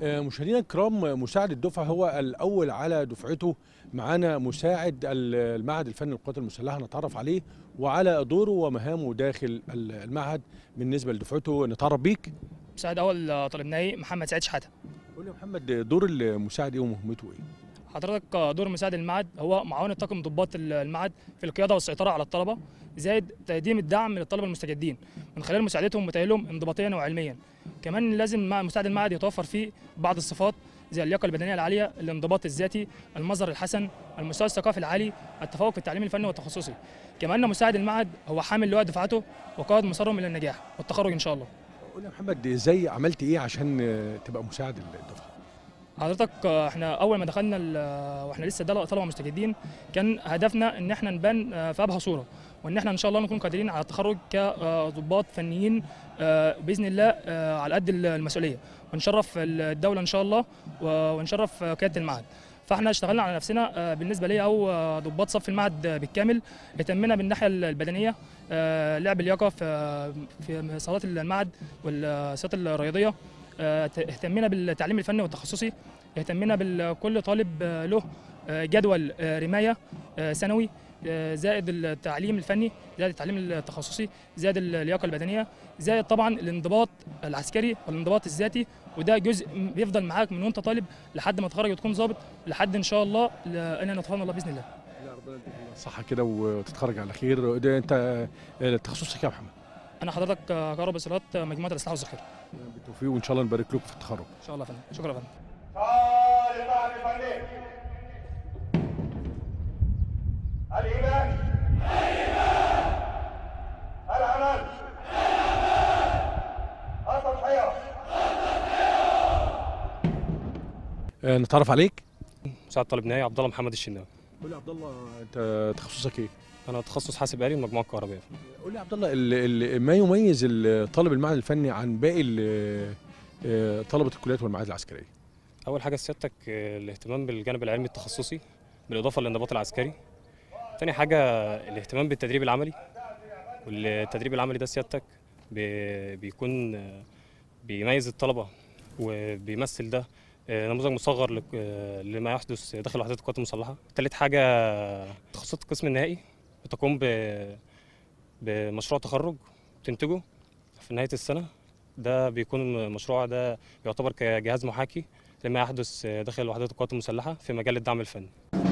آه، مشاهدينا الكرام مساعد الدفعه هو الاول على دفعته معانا مساعد ال- المعهد الفني للقوات المسلحه نتعرف عليه وعلى دوره ومهامه داخل ال- المعهد بالنسبه لدفعته نتعرف بيك مساعد اول طالب نهائي محمد سعيد شحاته قول لي يا محمد دور المساعد ايه ومهمته ايه حضرتك دور مساعد المعهد هو معاونة طاقم ضباط المعهد في القياده والسيطره على الطلبه زائد تقديم الدعم للطلبه المستجدين من خلال مساعدتهم وتاهيلهم انضباطيا وعلميا كمان لازم مع مساعد المعهد يتوفر فيه بعض الصفات زي اللياقه البدنيه العاليه الانضباط الذاتي المظهر الحسن المستوى الثقافي العالي التفوق في التعليم الفني والتخصصي كمان مساعد المعهد هو حامل لواء دفعته وقائد مسارهم الى النجاح والتخرج ان شاء الله قول لي يا محمد ازاي عملت ايه عشان آه، تبقى مساعد الدفعه حضرتك آه، احنا اول ما دخلنا ال- آه، واحنا لسه دل- طلبه مستجدين كان هدفنا ان احنا نبان آه، في ابهى صوره وان احنا ان شاء الله نكون قادرين على التخرج كضباط فنيين آه، باذن الله آه، على قد المسؤوليه ونشرف الدوله ان شاء الله و- ونشرف آه، قياده المعهد فاحنا اشتغلنا على نفسنا آه، بالنسبه لي او آه، ضباط صف المعهد آه، بالكامل اهتمينا بالناحيه البدنيه آه، لعب اللياقه في في صالات المعهد والصالات الرياضيه آه، اهتمينا بالتعليم الفني والتخصصي اهتمينا بكل طالب آه، له آه، جدول آه، رمايه آه، سنوي آه، زائد التعليم الفني زائد التعليم التخصصي زائد اللياقه البدنيه زائد طبعا الانضباط العسكري والانضباط الذاتي وده جزء م- بيفضل معاك من وانت طالب لحد ما تتخرج وتكون ضابط لحد ان شاء الله ل- ان نتفضل الله باذن الله لا ربنا يديك الصحه كده وتتخرج على خير ده انت آه، تخصصك إيه يا محمد انا حضرتك آه، كهرباء اتصالات آه، مجموعه الاصلاح والذخيره بالتوفيق وان شاء الله نبارك لكم في التخرج ان شاء الله يا فندم شكرا يا فندم طالب بعد الفنان الإيمان العمل التضحية آه، نتعرف عليك مساعد طالب نهائي عبد الله محمد الشناوي قول لي يا عبد الله انت تخصصك ايه انا تخصص حاسب آلي من مجموعه الكهربائيه قول لي يا عبد الله ال- ال- ما يميز ال- طالب المعهد الفني عن باقي ال- آه، طلبه الكليات والمعاهد العسكريه اول حاجه سيادتك آه، الاهتمام بالجانب العلمي التخصصي بالاضافه للانضباط العسكري تاني حاجه الاهتمام بالتدريب العملي والتدريب العملي ده سيادتك بي- بيكون آه، بيميز الطلبه وبيمثل ده آه، نموذج مصغر لك- آه، لما يحدث داخل وحدات القوات المسلحه تالت حاجه تخصصات القسم النهائي بتقوم ب- بمشروع تخرج تنتجه في نهايه السنه ده بيكون المشروع ده يعتبر كجهاز محاكي لما يحدث داخل وحدات القوات المسلحه في مجال الدعم الفني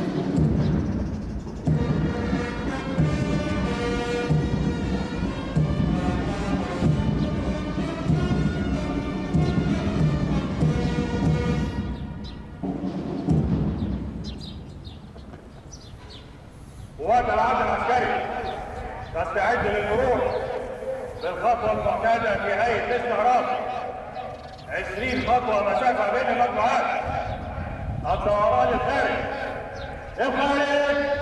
قوات العمل العسكري تستعد للمرور بالخطوة المعتادة في هيئة الاستعراض 20 خطوة مسافة بين المجموعات الدوران الخارج الخارج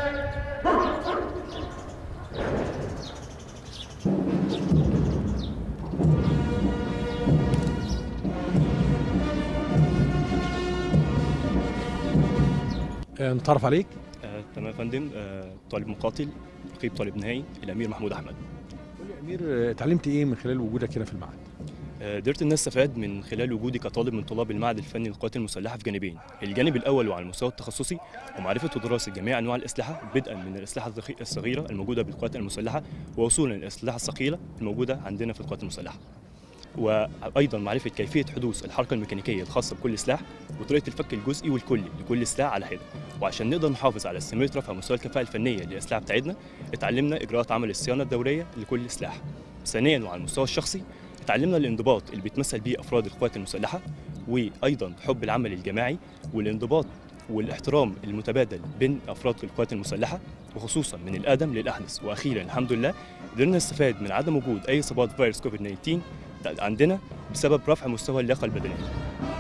آه، نتعرف عليك آه، تمام يا فندم آه، طالب مقاتل نقيب طالب نهائي الامير محمود احمد قول لي يا امير آه، اتعلمت ايه من خلال وجودك هنا في المعهد آه، قدرت ان أنا استفاد من خلال وجودي كطالب من طلاب المعهد الفني للقوات المسلحه في جانبين الجانب الاول وعلى المستوى التخصصي ومعرفه ودراسه جميع انواع الاسلحه بدءا من الاسلحه الذخي- الصغيره الموجوده بالقوات المسلحه ووصولا للاسلحه الثقيله الموجوده عندنا في القوات المسلحه وايضا معرفه كيفيه حدوث الحركه الميكانيكيه الخاصه بكل سلاح وطريقه الفك الجزئي والكلي لكل سلاح على حده وعشان نقدر نحافظ على استمراريه رفع مستوى الكفاءه الفنيه للاسلحه بتاعتنا اتعلمنا اجراءات عمل الصيانه الدوريه لكل سلاح ثانيا وعلى المستوى الشخصي اتعلمنا الانضباط اللي بيتمثل بيه افراد القوات المسلحه وايضا حب العمل الجماعي والانضباط والاحترام المتبادل بين افراد القوات المسلحه وخصوصا من الادم للاحدث واخيرا الحمد لله قدرنا نستفاد من عدم وجود اي اصابات فيروس كوفيد 19 عندنا بسبب رفع مستوى اللياقه البدنيه